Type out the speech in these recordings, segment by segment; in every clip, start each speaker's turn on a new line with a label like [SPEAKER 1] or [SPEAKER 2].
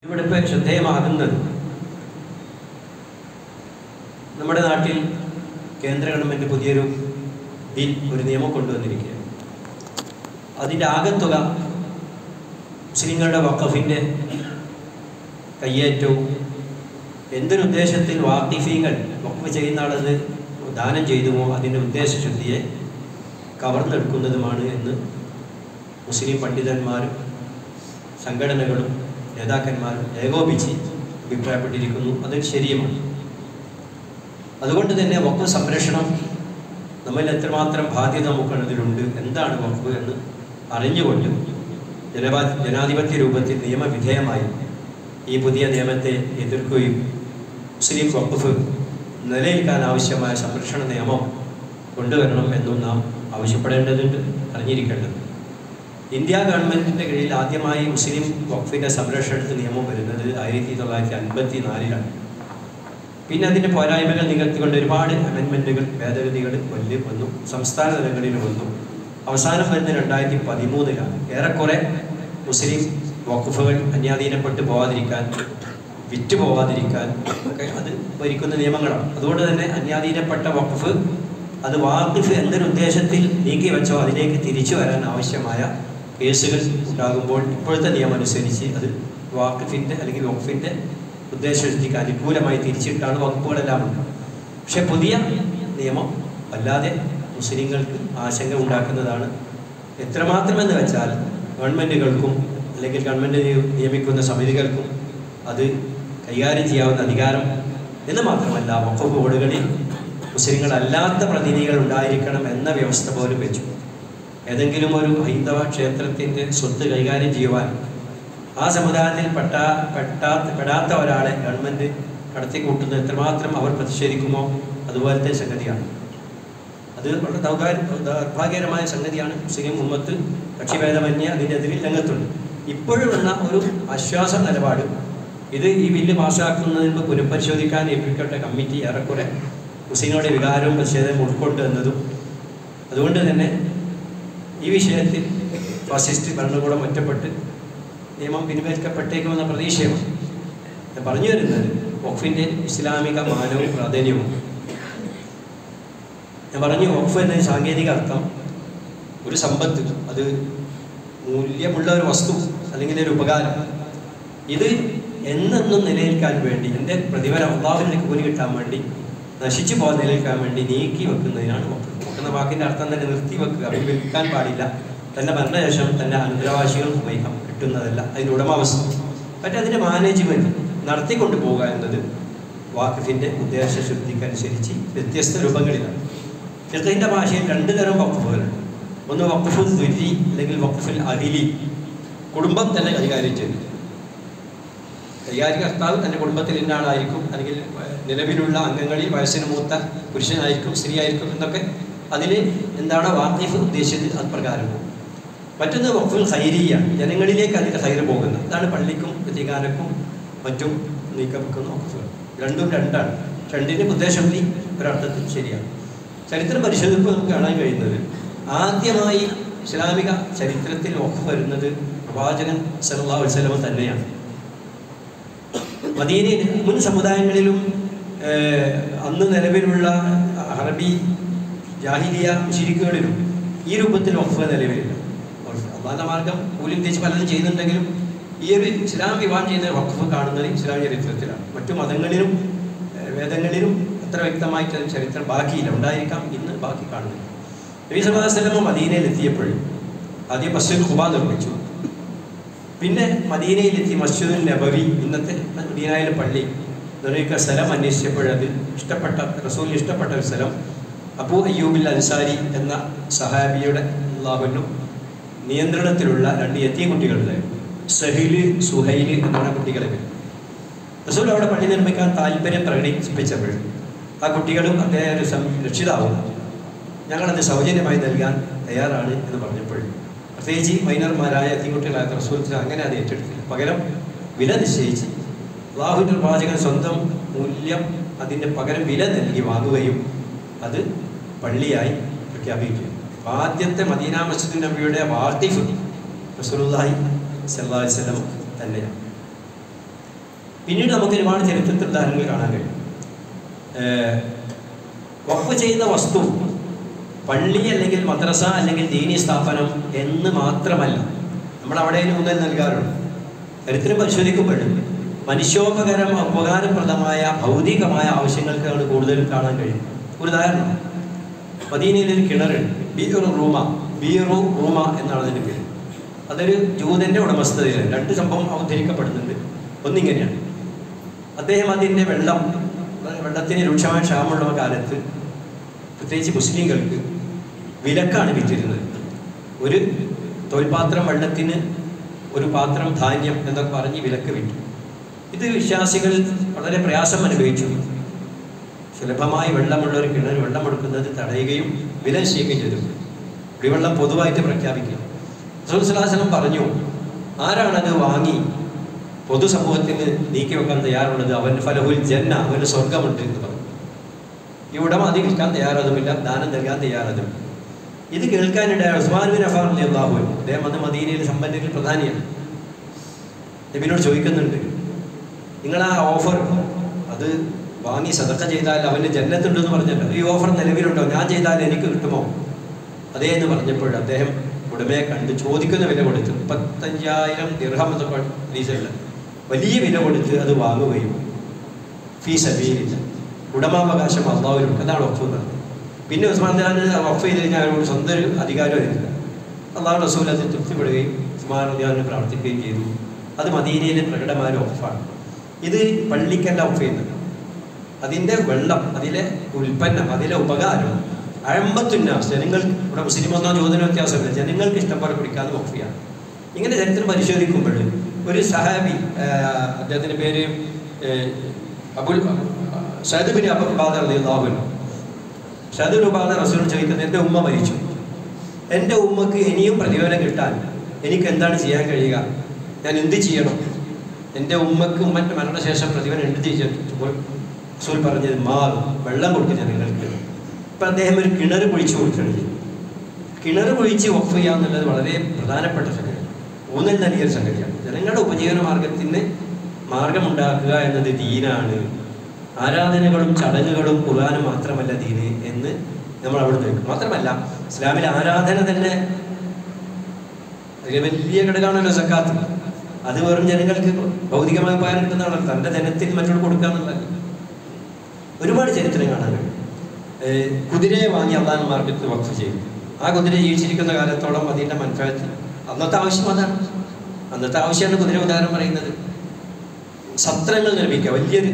[SPEAKER 1] ഇവിടെ ഇപ്പോൾ ശ്രദ്ധേയമാകുന്നത് നമ്മുടെ നാട്ടിൽ കേന്ദ്ര ഗവൺമെൻറ് പുതിയൊരു ബിൽ ഒരു നിയമം കൊണ്ടുവന്നിരിക്കുകയാണ് അതിൻ്റെ ആകത്തുക മുസ്ലിങ്ങളുടെ വഖഫിൻ്റെ കയ്യേറ്റവും എന്തൊരുദ്ദേശത്തിൽ വാക്കിഫീങ്ങൾ വഖഫ് ചെയ്യുന്ന ആളത് ദാനം ചെയ്തുമോ അതിൻ്റെ ഉദ്ദേശശുദ്ധിയെ കവർന്നെടുക്കുന്നതുമാണ് എന്ന് മുസ്ലിം പണ്ഡിതന്മാരും സംഘടനകളും നേതാക്കന്മാരും ഏകോപിച്ച് അഭിപ്രായപ്പെട്ടിരിക്കുന്നു അത് ശരിയുമാണ് അതുകൊണ്ട് തന്നെ വഖഫ് സംരക്ഷണം നമ്മിൽ എത്രമാത്രം ബാധ്യത നമുക്കതിലുണ്ട് എന്താണ് വഖഫ് എന്ന് അറിഞ്ഞുകൊണ്ട് ജനപാ ജനാധിപത്യ രൂപത്തിൽ നിയമവിധേയമായി ഈ പുതിയ നിയമത്തെ എതിർക്കുകയും മുസ്ലിം വഖഫ് നിലനിൽക്കാൻ ആവശ്യമായ സംരക്ഷണ നിയമം കൊണ്ടുവരണം എന്നും നാം ആവശ്യപ്പെടേണ്ടതുണ്ട് അറിഞ്ഞിരിക്കേണ്ടതുണ്ട് ഇന്ത്യ ഗവൺമെൻറ്റിൻ്റെ കീഴിൽ ആദ്യമായി മുസ്ലിം വഖഫിൻ്റെ സംരക്ഷണത്തിന് നിയമം വരുന്നത് ആയിരത്തി തൊള്ളായിരത്തി അൻപത്തി നാലിലാണ് പിന്നെ അതിൻ്റെ പോരായ്മകൾ നികത്തിക്കൊണ്ട് ഒരുപാട് അമെൻമെൻറ്റുകൾ ഭേദഗതികൾ വലിയ വന്നു സംസ്ഥാന തലങ്ങളിൽ വന്നു അവസാനം വരുന്നത് രണ്ടായിരത്തി പതിമൂന്നിലാണ് ഏറെക്കുറെ മുസ്ലിം വഖഫുകൾ അന്യാധീനപ്പെട്ട് പോവാതിരിക്കാൻ വിറ്റ് പോവാതിരിക്കാൻ ഒക്കെ അത് ഭരിക്കുന്ന നിയമങ്ങളാണ് അതുകൊണ്ട് തന്നെ അന്യാധീനപ്പെട്ട വഖഫ് അത് വാഖിഫ് എന്തൊരു ഉദ്ദേശത്തിൽ നീക്കി വെച്ചോ അതിലേക്ക് തിരിച്ചു വരാൻ ആവശ്യമായ കേസുകൾ ഉണ്ടാകുമ്പോൾ ഇപ്പോഴത്തെ നിയമം അനുസരിച്ച് അത് വാഖിഫിൻ്റെ അല്ലെങ്കിൽ വഖഫിൻ്റെ ഉദ്ദേശശുദ്ധിക്ക് അനുകൂലമായി തിരിച്ചിട്ടാണ് വകുപ്പുകളെല്ലാം ഉണ്ട് പക്ഷെ പുതിയ നിയമം അല്ലാതെ മുസ്ലിങ്ങൾക്ക് ആശങ്ക ഉണ്ടാക്കുന്നതാണ് എത്രമാത്രമെന്ന് വെച്ചാൽ ഗവൺമെൻറ്റുകൾക്കും അല്ലെങ്കിൽ ഗവൺമെൻറ് നിയമിക്കുന്ന സമിതികൾക്കും അത് കൈകാര്യം ചെയ്യാവുന്ന അധികാരം എന്ന് മാത്രമല്ല വഖഫ് ബോർഡുകളിൽ മുസ്ലിങ്ങളല്ലാത്ത പ്രതിനിധികൾ ഉണ്ടായിരിക്കണം എന്ന വ്യവസ്ഥ പോലും വെച്ചു ഏതെങ്കിലും ഒരു ഹൈന്ദവ ക്ഷേത്രത്തിൻ്റെ സ്വത്ത് കൈകാര്യം ചെയ്യുവാൻ ആ സമുദായത്തിൽ പെട്ടാ പെട്ടാ പെടാത്ത ഒരാളെ ഗവൺമെൻറ് കടത്തിക്കൂട്ടുന്നത് എത്രമാത്രം അവർ പ്രതിഷേധിക്കുമോ അതുപോലത്തെ സംഗതിയാണ് അത് വളരെ ദൗർഭാഗ്യ ദൗർഭാഗ്യകരമായ സംഗതിയാണ് മുസ്ലിം ഉമ്മത്ത് കക്ഷിഭേദമന്യേ അതിനെതിരിൽ രംഗത്തുണ്ട് ഇപ്പോഴും എന്ന ഒരു ആശ്വാസ നിലപാട് ഇത് ഈ ബില്ല് പാസ്സാക്കുന്നതിന് മുമ്പ് പുനഃപരിശോധിക്കാൻ ഏൽപ്പിക്കപ്പെട്ട കമ്മിറ്റി ഏറെക്കുറെ മുസ്ലിങ്ങളുടെ വികാരവും പ്രതിഷേധവും ഉൾക്കൊണ്ട് എന്നതും അതുകൊണ്ട് തന്നെ ഈ വിഷയത്തിൽ ഫാസിസ്റ്റ് ഭരണകൂടം ഒറ്റപ്പെട്ട് നിയമം പിൻവലിക്കപ്പെട്ടേക്കുമെന്ന പ്രതീക്ഷയാണ് ഞാൻ പറഞ്ഞു വരുന്നത് വഖഫിൻ്റെ ഇസ്ലാമിക മാനവും പ്രാധാന്യവും ഞാൻ പറഞ്ഞു വഖഫ് എന്ന സാങ്കേതിക അർത്ഥം ഒരു സമ്പത്ത് അത് മൂല്യമുള്ള ഒരു വസ്തു അല്ലെങ്കിൽ ഒരു ഉപകാരം ഇത് എന്നെന്നും നിലനിൽക്കാൻ വേണ്ടി എൻ്റെ പ്രതിഫലം അള്ളാഹുവിലേക്ക് കൂലി കിട്ടാൻ വേണ്ടി നശിച്ചു പോകാൻ നിലനിൽക്കാൻ വേണ്ടി നീക്കി വെക്കുന്നതിനാണ് വഖഫ് എന്ന വാക്കിൻ്റെ അർത്ഥം തന്നെ നിർത്തി വെക്കുക അത് വിൽക്കാൻ പാടില്ല തൻ്റെ മരണശേഷം തൻ്റെ അനന്തരാവാസികൾക്ക് ഉപയോഗിക്കാം കിട്ടുന്നതല്ല അതിൻ്റെ ഉടമാവസ്ഥ മറ്റേ അതിൻ്റെ മാനേജ്മെൻറ്റ് നടത്തിക്കൊണ്ട് പോകുക എന്നത് വാക്കിഫിൻ്റെ ഉദ്ദേശശുദ്ധിക്കനുസരിച്ച് വ്യത്യസ്ത രൂപങ്ങളിലാണ് ഫിഖിൻ്റെ ഭാഷയിൽ രണ്ട് തരം വഖഫുകളുണ്ട് ഒന്ന് വഖഫുൽ ദുരി അല്ലെങ്കിൽ വഖഫുൽ അഹിലി കുടുംബം തന്നെ കൈകാര്യം ചെയ്തു കൈകാര്യകർത്താവ് തൻ്റെ കുടുംബത്തിൽ ഇന്ന ആളായിരിക്കും അല്ലെങ്കിൽ നിലവിലുള്ള അംഗങ്ങളിൽ വയസ്സിന് മൂത്ത പുരുഷനായിരിക്കും സ്ത്രീ ആയിരിക്കും എന്നൊക്കെ അതിൽ എന്താണ് വാക്കിഫ് ഉദ്ദേശിച്ചത് അത് പ്രകാരം പോകും മറ്റൊന്ന് വഖഫുൽ ഖൈരിയാണ് ജനങ്ങളിലേക്ക് അതിൻ്റെ ഹൈർ പോകുന്നത് അതാണ് പള്ളിക്കും പ്രതികാരക്കും മറ്റും നീക്കം വെക്കുന്ന വഖഫുകൾ രണ്ടും രണ്ടാണ് രണ്ടിൻ്റെ ഉദ്ദേശശുദ്ധി ഒരർത്ഥത്തിൽ ശരിയാണ് ചരിത്രം പരിശോധിക്കുമ്പോൾ നമുക്ക് കാണാൻ കഴിയുന്നത് ആദ്യമായി ഇസ്ലാമിക ചരിത്രത്തിൽ വഖഫ് വരുന്നത് പ്രവാചകൻ സല്ലല്ലാഹു അലൈഹി വസല്ലം തന്നെയാണ് മദീനയിൽ മുൻ സമുദായങ്ങളിലും അന്ന് നിലവിലുള്ള അറബി ജാഹിലിയ ശിരിക്കുകളിലും ഈ രൂപത്തിൽ വഖഫ് നിലവിലില്ല അള്ളാഹ മാർഗം കൂലി ഉദ്ദേശിച്ച് പലതും ചെയ്യുന്നുണ്ടെങ്കിലും ഈ ഒരു ഇസ്ലാം വിവാഹം ചെയ്യുന്ന വഖഫ് കാണുന്നത് ഇസ്ലാം ചരിത്രത്തിലാണ് മറ്റു മതങ്ങളിലും വേദങ്ങളിലും അത്ര വ്യക്തമായിട്ട് ചരിത്രം ബാക്കിയില്ല ഉണ്ടായിരിക്കാം ഇന്ന് ബാക്കി കാണുന്നില്ല നബി സല്ലല്ലാഹു അലൈഹി വസല്ലം മദീനയിൽ എത്തിയപ്പോഴും ആദ്യം മസ്ജിദ് ഖുബ നിർമ്മിച്ചു പിന്നെ മദീനയിലെത്തി മസ്ജിദുൽ നബവി ഇന്നത്തെ മദീനയിലെ പള്ളി നിർമ്മിക്കുന്ന സ്ഥലം അന്വേഷിച്ചപ്പോഴതിൽ ഇഷ്ടപ്പെട്ട റസൂലിന് ഇഷ്ടപ്പെട്ട ഒരു സ്ഥലം അബൂ അയ്യൂബിൽ അൻസാരി എന്ന സഹാബിയുടെ അള്ളാഹുനും നിയന്ത്രണത്തിലുള്ള രണ്ട് എത്തിയ കുട്ടികളുണ്ടായിരുന്നു സഹില് സുഹൈല് എന്നാണ് കുട്ടികളെ പേര് റസൂൽ അവിടെ പള്ളി നിർമ്മിക്കാൻ താല്പര്യം പ്രകടിപ്പിച്ചപ്പോൾ ആ കുട്ടികളും അദ്ദേഹം ഒരു രക്ഷിതാവും ഞങ്ങളത് സൗജന്യമായി നൽകാൻ തയ്യാറാണ് എന്ന് പറഞ്ഞപ്പോൾ പ്രത്യേകിച്ച് മൈനർമാരായ എത്തിക്കുട്ടികളായ റസൂൽ അങ്ങനെ അത് ഏറ്റെടുത്തില്ല പകരം വില നിശ്ചയിച്ച് അള്ളാഹുവിൻ്റെ പ്രവാചകൻ സ്വന്തം മൂല്യം അതിൻ്റെ പകരം വില നൽകി വാങ്ങുകയും അത് പള്ളിയായി പ്രഖ്യാപിക്കുകയും ആദ്യത്തെ മദീന മസ്ജിദ് നബിയുടെ വാർത്തിഫ് റസൂലുള്ളാഹി സല്ലല്ലാഹു അലൈഹി വസല്ലം തന്നെയാണ് പിന്നീട് നമുക്ക് ഒരുപാട് ചരിത്രത്തിൽ ഉദാഹരണങ്ങൾ കാണാൻ കഴിയും ഏഹ് വഖഫ് ചെയ്ത വസ്തു പള്ളി അല്ലെങ്കിൽ മദ്രസ അല്ലെങ്കിൽ ദീനി സ്ഥാപനം എന്ന് മാത്രമല്ല നമ്മൾ അവിടെ ഊന്നൽ നൽകാറുണ്ട് ചരിത്രം പരിശോധിക്കുമ്പോഴും മനുഷ്യോപകരം ഉപകാരപ്രദമായ ഭൗതികമായ ആവശ്യങ്ങൾക്കാണ് കൂടുതൽ കാണാൻ കഴിയും ഒരു ഉദാഹരണം മദീനയിൽ ഒരു കിണറുണ്ട് ബീറു റൂമ ബീറു റൂമ എന്നാണ് അതിൻ്റെ പേര് അതൊരു ജൂതൻ്റെ ഉടമസ്ഥതയിലാണ് രണ്ട് സംഭവം അവതരിക്കപ്പെടുന്നുണ്ട് ഒന്നിങ്ങനെയാണ് അദ്ദേഹം അതിൻ്റെ വെള്ളം വെള്ളത്തിന് രൂക്ഷമായ ക്ഷാമമുള്ള കാലത്ത് പ്രത്യേകിച്ച് മുസ്ലിങ്ങൾക്ക് വിലക്കാണ് വിറ്റിരുന്നത് ഒരു തോൽപാത്രം വെള്ളത്തിന് ഒരു പാത്രം ധാന്യം എന്നൊക്കെ പറഞ്ഞ് വിലക്ക് വിറ്റു ഇത് വിശ്വാസികൾ വളരെ പ്രയാസം അനുഭവിച്ചു സുലഭമായി വെള്ളമുള്ള ഒരു കിണർ വെള്ളമെടുക്കുന്നത് തടയുകയും വില നിശ്ചയിക്കുകയും ചെയ്തു കുടിവെള്ളം പൊതുവായിട്ട് പ്രഖ്യാപിക്കുക റസൂൽസലാസനം പറഞ്ഞു ആരാണത് വാങ്ങി പൊതുസമൂഹത്തിന് നീക്കി വെക്കാൻ തയ്യാറുള്ളത് അവൻ ഫലഹുൽ ജന്ന അവന് സ്വർഗമുണ്ട് എന്ന് പറഞ്ഞു ഈ ഉടമ അത് വിൽക്കാൻ തയ്യാറതുമില്ല ദാനം നൽകാൻ തയ്യാറതുമില്ല ഇത് കേൾക്കാനിടയായ ഉസ്മാൻ ബിൻ അഫാർ അള്ളാഹു അദ്ദേഹം അന്ന് മദീനയിൽ സമ്പന്നരിൽ പ്രധാനിയാണ് നബിനോട് ചോദിക്കുന്നുണ്ട് നിങ്ങൾ ആ ഓഫർ അത് വാങ്ങി സതക്ക ചെയ്താൽ അവന് ജന്നത്തുണ്ടെന്ന് പറഞ്ഞല്ലോ ഈ ഓഫർ നിലവിലുണ്ടോ ഞാൻ ചെയ്താൽ എനിക്ക് കിട്ടുമോ അതേ എന്ന് പറഞ്ഞപ്പോൾ അദ്ദേഹം ഉടമയെ കണ്ട് ചോദിക്കുന്ന വില കൊടുത്ത് മുപ്പത്തഞ്ചായിരം ദിർഹം എന്നൊക്കെ ഹദീസിലുണ്ട് വലിയ വില കൊടുത്ത് അത് വാങ്ങുകയും ഫീസ് അബീലില്ല ഉടമാവകാശം അള്ളാഹുവിനുണ്ട് അതാണ് വഖഫ് എന്ന് പറഞ്ഞത് പിന്നെ ഉസ്മാൻ ഖാൻ വഖഫ് ചെയ്ത് കഴിഞ്ഞാൽ അവരോട് സ്വന്തം ഒരു അധികാരമായിരുന്നില്ല അള്ളാഹു റസൂൽ അത് തൃപ്തിപ്പെടുകയും ഉസ്മാൻ ഖാനെ പ്രാർത്ഥിക്കുകയും ചെയ്തു അത് മദീനയിലെ പ്രകടമായ ഒരു വഖഫാണ് ഇത് പള്ളിക്കല്ല വഖഫ് ചെയ്യുന്നത് അതിൻ്റെ വെള്ളം അതിലെ ഉൽപ്പന്നം അതിലെ ഉപകാരം അഴമ്പത്തുന്നാസ് ജനങ്ങൾക്ക് ഇവിടെ മുസ്ലിം ഒന്നോ ചോദന വ്യത്യാസമില്ല ജനങ്ങൾക്ക് ഇഷ്ടം പോലെ കുടിക്കാതെ വഖഫ് ചെയ്യാം ഇങ്ങനെ ചരിത്രം പരിശോധിക്കുമ്പോൾ ഒരു സഹാബി ആഹ് അദ്ദേഹത്തിൻ്റെ പേര് ഏഹ് Abul Shahad bin Abu Badar അള്ളാഹുൻ ഷഹദ് ബിൻ ബാദർ റസൂൽ ചോദിക്കുന്നത് എൻ്റെ ഉമ്മ മരിച്ചു എൻ്റെ ഉമ്മക്ക് ഇനിയും പ്രതിഫലം കിട്ടാൻ എനിക്ക് എന്താണ് ചെയ്യാൻ കഴിയുക ഞാൻ എന്ത് ചെയ്യണം എൻ്റെ ഉമ്മക്ക് ഉമ്മൻ്റെ മരണശേഷം പ്രതിഫലം എന്ത് ചെയ്യുമ്പോൾ റസൂൽ പറഞ്ഞത് മാറും വെള്ളം കൊടുക്കും ജനങ്ങൾക്ക് ഇപ്പം അദ്ദേഹം ഒരു കിണർ കുഴിച്ചു കൊടുക്കുകയാണ് കിണർ കുഴിച്ച് വഖഫ് ചെയ്യുക എന്നുള്ളത് വളരെ പ്രധാനപ്പെട്ട സംഗതിയാണ് ഊന്നൽ നൽകിയ ഒരു സംഗതിയാണ് ജനങ്ങളുടെ ഉപജീവന മാർഗത്തിന് മാർഗമുണ്ടാക്കുക എന്നത് ദീനാണ് ആരാധനകളും ചടങ്ങുകളും ഖുർആാനും മാത്രമല്ല ദീന് എന്ന് നമ്മൾ അവിടെ നിൽക്കും മാത്രമല്ല ഇസ്ലാമിലെ ആരാധന തന്നെ അതിൽ വലിയ ഘടകമാണല്ലോ സക്കാത്ത് അത് വെറും ജനങ്ങൾക്ക് ഭൗതികമായി ഉപകാരം കിട്ടുന്നതാണ് തൻ്റെ ധനത്തിൽ മറ്റൊരു കൊടുക്കുക എന്നുള്ളത് ഒരുപാട് ചരിത്രം കാണാൻ കഴിയും ഏഹ് കുതിരയെ വാങ്ങി അള്ളാൻ മാർഗത്തിൽ വഖഫ് ചെയ്തു ആ കുതിര ജീവിച്ചിരിക്കുന്ന കാലത്തോളം അതിൻ്റെ മനസ്സിലാക്കി അന്നത്തെ ആവശ്യം അതാണ് അന്നത്തെ ആവശ്യമാണ് കുതിര ഉദാഹരണം പറയുന്നത് സത്രങ്ങൾ നിർമ്മിക്കുക വലിയൊരു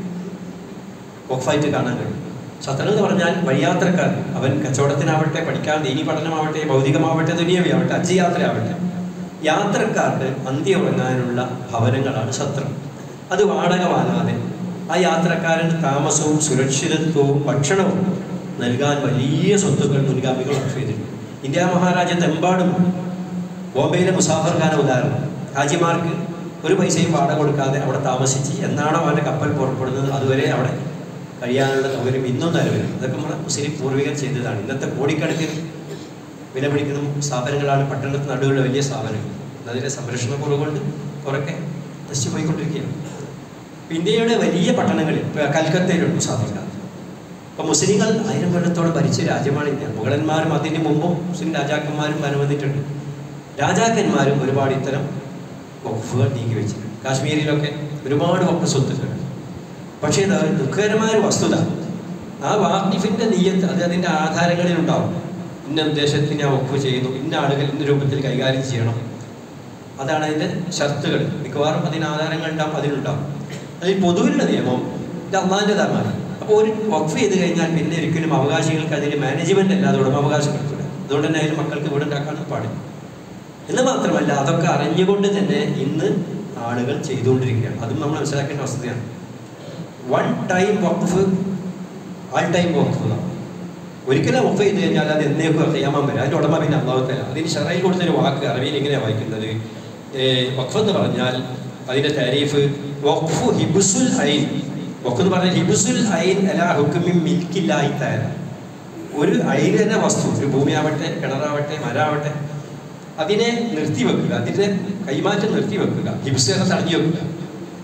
[SPEAKER 1] വഖഫായിട്ട് കാണാൻ കഴിയും സത്രങ്ങൾ എന്ന് പറഞ്ഞാൽ വഴിയാത്രക്കാർ അവൻ കച്ചവടത്തിനാവട്ടെ പഠിക്കാൻ ദീനി പഠനമാവട്ടെ ഭൗതികമാവട്ടെ ദുനിയവിയാവട്ടെ അജ് യാത്രയാവട്ടെ യാത്രക്കാർക്ക് അന്ത്യ ഉറങ്ങാനുള്ള ഭവനങ്ങളാണ് സത്രം അത് വാടക വാങ്ങാതെ ആ യാത്രക്കാരന് താമസവും സുരക്ഷിതത്വവും ഭക്ഷണവും നൽകാൻ വലിയ സ്വത്തുക്കൾ മുൻഗാമികൾ വഖഫ് ചെയ്തിട്ടുണ്ട് ഇന്ത്യ മഹാരാജ്യത്തെമ്പാടും ബോംബെയിലെ മുസാഫർ ഖാന ഉദാഹരണം ഹാജിമാർക്ക് ഒരു പൈസയും വാടക കൊടുക്കാതെ അവിടെ താമസിച്ച് എന്നാണോ അവൻ്റെ കപ്പൽ പുറപ്പെടുന്നത് അതുവരെ അവിടെ കഴിയാനുള്ള സൗകര്യം ഇന്നും നിലവിൽ അതൊക്കെ നമ്മുടെ മുസ്ലിം പൂർവികർ ചെയ്തതാണ് ഇന്നത്തെ കോടിക്കണക്കിന് വില പിടിക്കുന്ന സ്ഥാപനങ്ങളാണ് പട്ടണത്തിന് നടുവിലുള്ള വലിയ സ്ഥാപനങ്ങൾ അതിൻ്റെ സംരക്ഷണ കുറവുകൊണ്ട് കുറക്കെ നശിച്ചു പോയിക്കൊണ്ടിരിക്കുകയാണ് ഇപ്പം ഇന്ത്യയുടെ വലിയ പട്ടണങ്ങളിൽ ഇപ്പോൾ കൽക്കത്തയിലുണ്ട് മുസാഫർ ഖാൻ അപ്പോൾ മുസ്ലിങ്ങൾ ആയിരം കൊല്ലത്തോളം ഭരിച്ച രാജ്യമാണ് ഇന്ത്യ മുഗളന്മാരും അതിന് മുമ്പും മുസ്ലിം രാജാക്കന്മാരും അനുവദിച്ചിട്ടുണ്ട് രാജാക്കന്മാരും ഒരുപാട് ഇത്തരം വഖഫുകൾ നീക്കി വെച്ചിട്ടുണ്ട് കാശ്മീരിലൊക്കെ ഒരുപാട് വഖഫ് സ്വത്തുക്കൾ പക്ഷേ ഇത് ദുഃഖകരമായ ഒരു വസ്തുത ആ വാഖിഫിൻ്റെ നീയത്ത് അത് അതിൻ്റെ ആധാരങ്ങളിൽ ഉണ്ടാവും ഇന്ന ഉദ്ദേശത്തിന് ഞാൻ വഖഫ് ചെയ്യുന്നു ഇന്ന ആളുകൾ ഇന്ന രൂപത്തിൽ കൈകാര്യം ചെയ്യണം അതാണ് അതിൻ്റെ ഷർത്തുകൾ മിക്കവാറും അതിന് ആധാരങ്ങൾ ഉണ്ടാവും അതിലുണ്ടാവും അതിൽ പൊതുവിലുള്ള നിയമം ഇത് അള്ളാഹിൻ്റെ ധർമ്മമാണ് അപ്പോൾ ഒരു വഖഫ് ചെയ്ത് കഴിഞ്ഞാൽ പിന്നെ ഒരിക്കലും അവകാശികൾക്ക് അതിൽ മാനേജ്മെന്റ് അല്ലാതെ ഉടമാവകാശം കിട്ടില്ല അതുകൊണ്ട് തന്നെ അതിൽ മക്കൾക്ക് വീടുണ്ടാക്കാൻ പാടില്ല എന്ന് മാത്രമല്ല അതൊക്കെ അറിഞ്ഞുകൊണ്ട് തന്നെ ഇന്ന് ആളുകൾ ചെയ്തുകൊണ്ടിരിക്കുകയാണ് അതും നമ്മൾ മനസ്സിലാക്കേണ്ട വസ്തുതയാണ് വൺ ടൈം വഖഫ് ആൾ ടൈം വഖഫ് എന്നാണ് ഒരിക്കലും വഖഫ് ചെയ്ത് കഴിഞ്ഞാൽ അത് എന്നേക്കും ചെയ്യാൻ വരും അതിൻ്റെ ഉടമ പിന്നെ അള്ളാഹുത്തല അതിന് ഷറയിൽ കൊടുത്തൊരു വാക്ക് അറബിയിൽ ഇങ്ങനെയാണ് വായിക്കുന്നത് വഖഫ് എന്ന് പറഞ്ഞാൽ അതിൻ്റെ താരീഫ് വഖഫു ഹിബുസുൽ ഐൻ വഖഫ് എന്ന് പറഞ്ഞാൽ ഹിബുസുൽ ഐൻ അല ഹുക്കുമിൻ മിൽക്കില്ലായി തയ്യാറ ഒരു ഐരന വസ്തു ഒരു ഭൂമിയാവട്ടെ കിണറാവട്ടെ മരാവട്ടെ അതിനെ നിർത്തിവെക്കുക അതിൻ്റെ കൈമാറ്റം നിർത്തിവെക്കുക ഹിബ്സ് തടഞ്ഞു വെക്കുക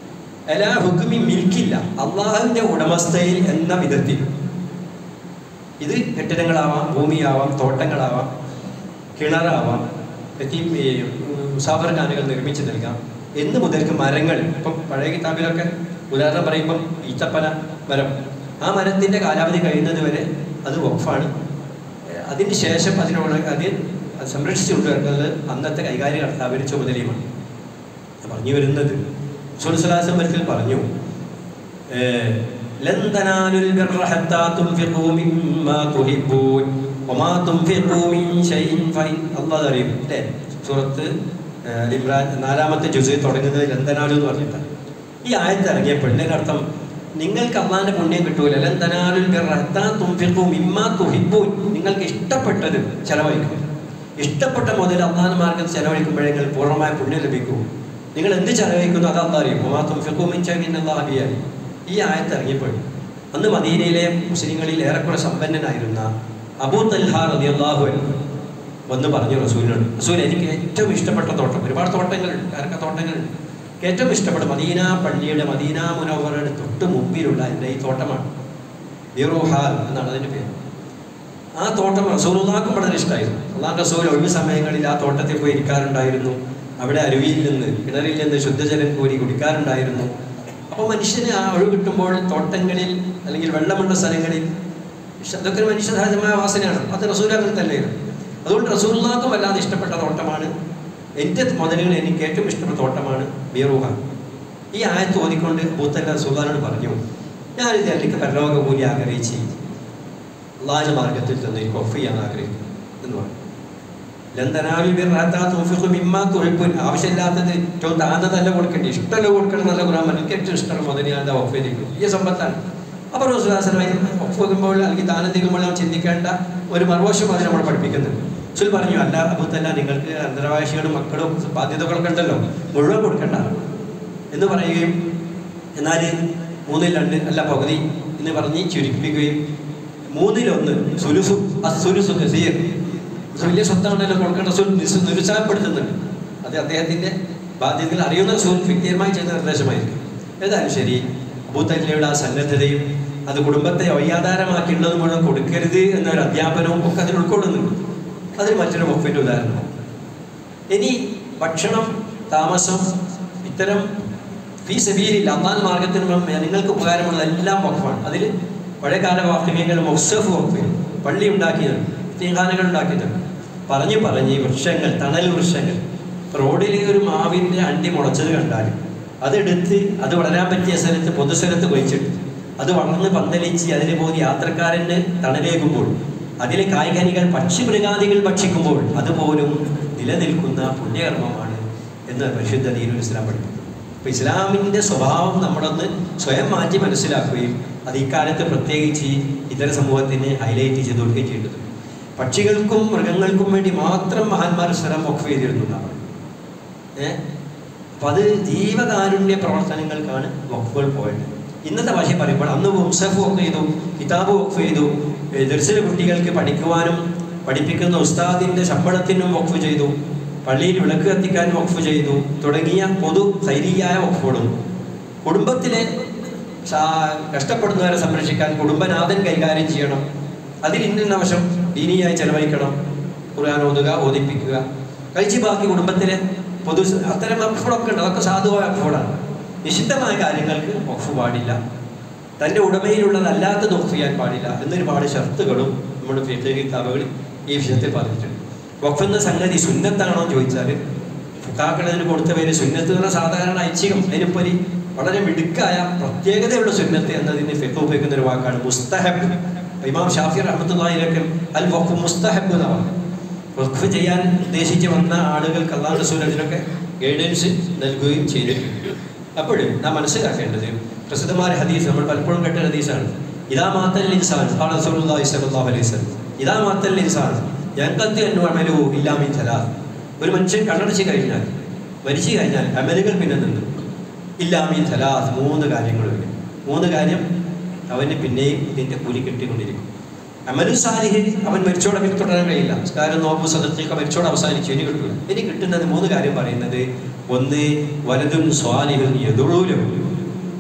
[SPEAKER 1] എല്ലാ ഹുക്കുമി മിൽക്കില്ല അള്ളാഹുവിൻ്റെ ഉടമസ്ഥയിൽ എന്ന വിധത്തിൽ ഇത് കെട്ടിടങ്ങളാവാം ഭൂമിയാവാം തോട്ടങ്ങളാവാം കിണറാവാം എത്തി മുസാഫർ ഖാനുകൾ നിർമ്മിച്ചു നൽകാം എന്ന് മുതൽക്ക് മരങ്ങൾ ഇപ്പം പഴയ കിതാബിലൊക്കെ ഉദാഹരണം പറയുമ്പം ഈത്തപ്പന മരം ആ മരത്തിൻ്റെ കാലാവധി കഴിയുന്നത് വരെ അത് വഖഫാണ് അതിന് ശേഷം അതിനുള്ള അത് സംരക്ഷിച്ചു കൊണ്ടുവരുന്നത് അന്നത്തെ കൈകാര്യ കർത്താവിന് ചുമതലയുമാണ് പറഞ്ഞു വരുന്നത് സുൽസലാസം ഒരിക്കൽ പറഞ്ഞു ഏഹ്, ലൻ തനാലുൽ ബിർറ ഹത്താ തുൻഫിഖൂ മിമ്മാ തുഹിബ്ബൂൻ വമാ തുൻഫിഖൂ മിൻ ശൈഇൻ ഫഇൻ അല്ലാഹ് അറിയും അല്ലേ സൂറത്ത് ഏഹ്, അൽ ഇമ്രാൻ നാലാമത്തെ ജുസ് തുടങ്ങുന്നത് ലൻ തനാലു എന്ന് പറഞ്ഞിട്ടാണ് ഈ ആയത്ത് ഇറങ്ങിയപ്പോൾ ഇതിന്റെ അർത്ഥം നിങ്ങൾക്ക് അള്ളാന്റെ പുണ്യം കിട്ടൂല ലൻ തനാലുൽ ബിർറ ഹത്താ തുൻഫിഖൂ മിമ്മാ തുഹിബ്ബൂൻ നിങ്ങൾക്ക് ഇഷ്ടപ്പെട്ടത് ചെലവഴിക്കും ഇഷ്ടപ്പെട്ട മുതൽ അള്ളാഹ് മാർഗത്തിൽ ചെലവഴിക്കുമ്പോഴേ നിങ്ങൾ പൂർണ്ണമായ പുണ്യം ലഭിക്കൂ നിങ്ങൾ എന്ത് ചെലവഴിക്കുന്നു അത് അള്ളാഹ് അറിയും ഒമാ തുൻഫിഖൂ മിൻ ശൈഇൻ അല്ലാഹ് ബിയാലി ഈ ആയത്ത് ഇറങ്ങിയപ്പോൾ അന്ന് മദീനയിലെ മുസ്ലിങ്ങളിൽ ഏറെക്കുറെ സമ്പന്നനായിരുന്ന അബൂ തൽഹാ റളിയല്ലാഹു അൻഹു വന്ന് പറഞ്ഞു റസൂലിനോട് റസൂൽ എനിക്ക് ഏറ്റവും ഇഷ്ടപ്പെട്ട തോട്ടം ഒരുപാട് തോട്ടങ്ങളുണ്ട് ഏറെക്കെ തോട്ടങ്ങളുണ്ട് എനിക്ക് ഏറ്റവും ഇഷ്ടപ്പെട്ട മദീന പള്ളിയുടെ മദീന മുനവറയുടെ തൊട്ട് മുമ്പിലുള്ള എൻ്റെ ഈ തോട്ടമാണ് ബിറുഹാൽ എന്നാണ് അതിൻ്റെ പേര് ആ തോട്ടം റസൂലുള്ളാഹ്ക്കും വളരെ ഇഷ്ടമായിരുന്നു അള്ളാഹ് റസൂൽ ഒഴിവ് സമയങ്ങളിൽ ആ തോട്ടത്തിൽ പോയി ഇരിക്കാറുണ്ടായിരുന്നു അവിടെ അരുവിയിൽ നിന്ന് കിണറിൽ നിന്ന് ശുദ്ധജലം കോരി കുടിക്കാറുണ്ടായിരുന്നു അപ്പോൾ മനുഷ്യന് ആ ഒഴിവ് കിട്ടുമ്പോൾ തോട്ടങ്ങളിൽ അല്ലെങ്കിൽ വെള്ളമുള്ള സ്ഥലങ്ങളിൽ ഇഷ്- അതൊക്കെ ഒരു മനുഷ്യസഹജമായ വാസനയാണ് അത് റസൂൽ അങ്ങനെ തന്നെയായിരുന്നു അതുകൊണ്ട് റസൂലുള്ളാഹ്ക്കും വല്ലാതെ ഇഷ്ടപ്പെട്ട തോട്ടമാണ് എൻ്റെ മുതലുകൾ എനിക്ക് ഏറ്റവും ഇഷ്ടപ്പെട്ട തോട്ടമാണ് ബീറുഹ ഈ ആയത്ത് ഓതിക്കൊണ്ട് ബൂത്തല്ല റസൂലാനോട് പറഞ്ഞു ഞാനിത് എനിക്ക് പരലോക കൂലി ആഗ്രഹിച്ച് അള്ളാഹിന്റെ മാർഗത്തിൽ തന്നെ എനിക്ക് ഓഫ് ചെയ്യാൻ ആഗ്രഹിക്കുന്നു എന്ന് പറഞ്ഞു ലന്തനാവിൽ ബിർറാത്താ തൗഫീഖു മിമ്മാ തുഹിബ്ബുൻ ആവശ്യമില്ലാത്തത് ഏറ്റവും താന്നതല്ല കൊടുക്കേണ്ടി ഇഷ്ടമല്ല കൊടുക്കണം നല്ല ഖുർആൻ പറഞ്ഞു എനിക്ക് ഏറ്റവും ഇഷ്ടമുള്ള മുതൽ ഞാൻ എന്താ ഓഫ് ചെയ്തിരിക്കും ഈ സമ്പത്താണ് അപ്പോൾ റസൂലാസനമായി ഓഫ് വെക്കുമ്പോൾ അല്ലെങ്കിൽ ദാനം തീരുമ്പോൾ നാം ചിന്തിക്കേണ്ട ഒരു മറുവശം അത് നമ്മൾ പഠിപ്പിക്കുന്നുണ്ട് സുൽ പറഞ്ഞു അല്ല അബൂത്തല്ല നിങ്ങൾക്ക് അന്തരവാസികളും മക്കളും ബാധ്യതകളൊക്കെ ഉണ്ടല്ലോ മുഴുവൻ കൊടുക്കണ്ട എന്ന് പറയുകയും എന്നാൽ മൂന്നിൽ രണ്ട് അല്ല പകുതി എന്ന് പറഞ്ഞ് ചുരുക്കിപ്പിക്കുകയും മൂന്നിലൊന്ന് സുലുസു അസുലുസു കസീർ ഇത് വലിയ സ്വത്താണല്ലോ കൊടുക്കേണ്ട സുൽ നിസ് നിരുത്സാഹപ്പെടുത്തുന്നുണ്ട് അത് അദ്ദേഹത്തിന്റെ ബാധ്യതകൾ അറിയുന്ന സുൽ വ്യക്തിപരമായി ചെയ്ത നിർദ്ദേശമായിരിക്കും ഏതായാലും ശരി അബൂത്തല്ലയുടെ ആ സന്നദ്ധതയും അത് കുടുംബത്തെ വയ്യാധാരമാക്കിയുള്ളത് മുഴുവൻ കൊടുക്കരുത് എന്നൊരു അധ്യാപനവും ഒക്കെ അതിൽ ഉൾക്കൊള്ളുന്നുണ്ട് അതിന് മറ്റൊരു വകുപ്പിന്റെ ഉദാഹരണമാണ് ഇനി ഭക്ഷണം താമസം ഇത്തരം ഫീ സബീലില്ല അള്ളാൻ മാർഗത്തിന് മുമ്പ് നിങ്ങൾക്ക് ഉപകാരമുള്ള എല്ലാം വഖഫാണ് അതിൽ പഴയകാല വാക്യങ്ങൾ മൊസഫ് വഖഫ് പള്ളി ഉണ്ടാക്കിയതാണ് തീഖാനകൾ ഉണ്ടാക്കിയതാണ് പറഞ്ഞു പറഞ്ഞ് വൃക്ഷങ്ങൾ തണൽ വൃക്ഷങ്ങൾ റോഡിൽ ഒരു മാവിൻ്റെ അണ്ടി മുളച്ചത് കണ്ടാൽ അതെടുത്ത് അത് വളരാൻ പറ്റിയ സ്ഥലത്ത് പൊതുസ്ഥലത്ത് കുഴിച്ചിട്ട് അത് വളർന്ന് പന്തലിച്ച് അതിനെ പോയി യാത്രക്കാരന് തണലേകുമ്പോൾ അതിലെ കായ്കനികൾ പക്ഷിമൃഗാദികൾ ഭക്ഷിക്കുമ്പോൾ അതുപോലും നിലനിൽക്കുന്ന പുണ്യകർമ്മമാണ് എന്ന് പരിശുദ്ധ ദീനുൽ ഇസ്ലാം പഠിപ്പിക്കുന്നു അപ്പോൾ ഇസ്ലാമിൻ്റെ സ്വഭാവം നമ്മളൊന്ന് സ്വയം മാറ്റി മനസ്സിലാക്കുകയും അത് ഇക്കാലത്ത് പ്രത്യേകിച്ച് ഇതര സമൂഹത്തിന് ഹൈലൈറ്റ് ചെയ്ത് കൊടുക്കുകയും ചെയ്യേണ്ടത് പക്ഷികൾക്കും മൃഗങ്ങൾക്കും വേണ്ടി മാത്രം മഹാന്മാർ സ്ഥലം വഖഫ് ചെയ്തിരുന്നു എന്നാണ് ഏഹ് അപ്പം അത് ജീവകാരുണ്യ പ്രവർത്തനങ്ങൾക്കാണ് വഖഫുകൾ പോയത് ഇന്നത്തെ ഭാഷ പറയുമ്പോൾ അന്ന് മുസഫ് വഖഫ് ചെയ്തു കിതാബ് വഖഫ് ചെയ്തു ഏഹ് ദർശന കുട്ടികൾക്ക് പഠിക്കുവാനും പഠിപ്പിക്കുന്ന ഉസ്താദിൻ്റെ ശമ്പളത്തിനും വഖഫ് ചെയ്തു പള്ളിയിൽ വിളക്ക് കത്തിക്കാൻ വഖഫ് ചെയ്തു തുടങ്ങിയ പൊതു ധൈര്യയായ വഖഫുകളും കുടുംബത്തിലെ സാ- കഷ്ടപ്പെടുന്നവരെ സംരക്ഷിക്കാൻ കുടുംബനാഥൻ കൈകാര്യം ചെയ്യണം അതിൽ ഇന്ന വശം ദീനിയായി ചെലവഴിക്കണം ഖുർആൻ ഓതുക ഓദിപ്പിക്കുക കഴിച്ച് ബാക്കി കുടുംബത്തിലെ പൊതു അത്തരം വഖഫുകളൊക്കെ ഉണ്ട് അതൊക്കെ സാധുവായ വഖഫുകളാണ് നിഷിദ്ധമായ കാര്യങ്ങൾക്ക് വഖഫ് പാടില്ല തൻ്റെ ഉടമയിലുള്ളതല്ലാത്തത് വഖഫ് ചെയ്യാൻ പാടില്ല എന്നൊരുപാട് ഷർത്തുകളും നമ്മുടെ ഫിഖ് കിതാബുകളിൽ ഈ വിഷയത്തിൽ പറഞ്ഞിട്ടുണ്ട് വഖഫ് എന്ന സംഗതി സുന്നത്താണോ എന്ന് ചോദിച്ചാൽ ഫുക്കാക്കൾ അതിന് കൊടുത്ത പേര് സുന്നത്ത് എന്ന സാധാരണ ഐച്ഛികം അതിനിപ്പൊരു വളരെ മിടുക്കായ പ്രത്യേകതയുള്ള സുന്നത്ത് എന്നതിന് ഫിഖ് ഉപയോഗിക്കുന്ന ഒരു വാക്കാണ് മുസ്തഹബ് ഇമാം ഷാഫി റഹ്മത്തുള്ളാഹിലൊക്കെ അൽ വഖഫ് മുസ്തഹബ് എന്നാണ് പറഞ്ഞത് വഖഫ് ചെയ്യാൻ ഉദ്ദേശിച്ച് വന്ന ആളുകൾക്ക് അള്ളാഹു റസൂൽ അതിനൊക്കെ ഗൈഡൻസ് നൽകുകയും ചെയ്തിട്ടുണ്ട് അപ്പോൾ നാം മനസ്സിലാക്കേണ്ടത് പ്രസിദ്ധമായ ഹദീസ് നമ്മൾ പലപ്പോഴും കേട്ട ഹദീസാണ് ഇതാ മാത്തൽ ഇൻസാൻ ഖാല റസൂലുള്ളാഹി സ്വല്ലല്ലാഹു അലൈഹി വസല്ലം ഇതാ മാത്തൽ ഇൻസാൻ യൻഖത്തി അന്നു അമലു ഇല്ലാ മിൻ സലാത്ത് ഒരു മനുഷ്യൻ കണ്ണടച്ച് കഴിഞ്ഞാൽ മരിച്ചു കഴിഞ്ഞാൽ അമലുകൾ പിന്നെ നിന്ന് ഇല്ലാ മിൻ സലാത്ത് മൂന്ന് കാര്യങ്ങൾ വരും മൂന്ന് കാര്യം അവന് പിന്നെയും ഇതിന്റെ കൂലി കിട്ടിക്കൊണ്ടിരിക്കും അമലു സാലിഹ് അവൻ മരിച്ചോടെ തുടരാൻ കഴിയില്ല കാരണം നോമ്പ് സദത്തേക്ക് മരിച്ചോടെ അവസാനിച്ചു ഇനി കിട്ടില്ല ഇനി കിട്ടുന്നത് മൂന്ന് കാര്യം പറയുന്നത് ഒന്ന് വലതും സ്വാലിഹും എതുളൂലും